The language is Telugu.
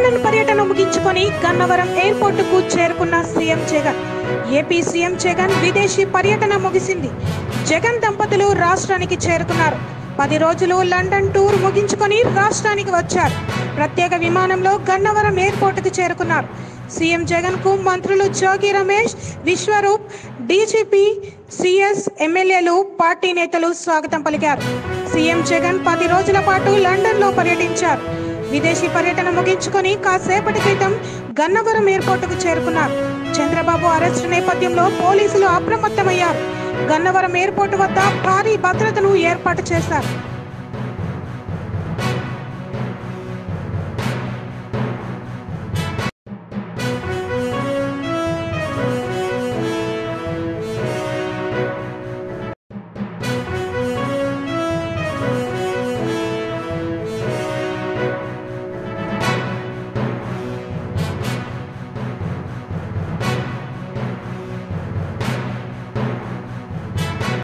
లండన్ పర్యటన ముగించుకొని గన్నవరం ఎయిర్పోర్టుకు చేరుకున్న CM Jagan AP CM Jagan విదేశీ పర్యటన ముగిసింది జగన్ దంపతులు రాష్ట్రానికి చేరుకున్నారు పది రోజులు లండన్ టూర్ ముగించుకొని రాష్ట్రానికి వచ్చారు ప్రత్యేక విమానంలో గన్నవరం ఎయిర్పోర్టుకు చేరుకున్నారు సీఎం జగన్ కు మంత్రులు జోగి రమేష్ విశ్వరూప్ డీజీపీ సిఎస్ ఎమ్మెల్యేలు పార్టీ నేతలు స్వాగతం పలికారు సీఎం జగన్ పది రోజుల పాటు లండన్ లో పర్యటించారు విదేశీ పర్యటన ముగించుకొని కాసేపటి క్రితం గన్నవరం ఎయిర్పోర్టుకు చేరుకున్నారు చంద్రబాబు అరెస్టు నేపథ్యంలో పోలీసులు అప్రమత్తమయ్యారు గన్నవరం ఎయిర్పోర్టు వద్ద భారీ భద్రతను ఏర్పాటు చేశారు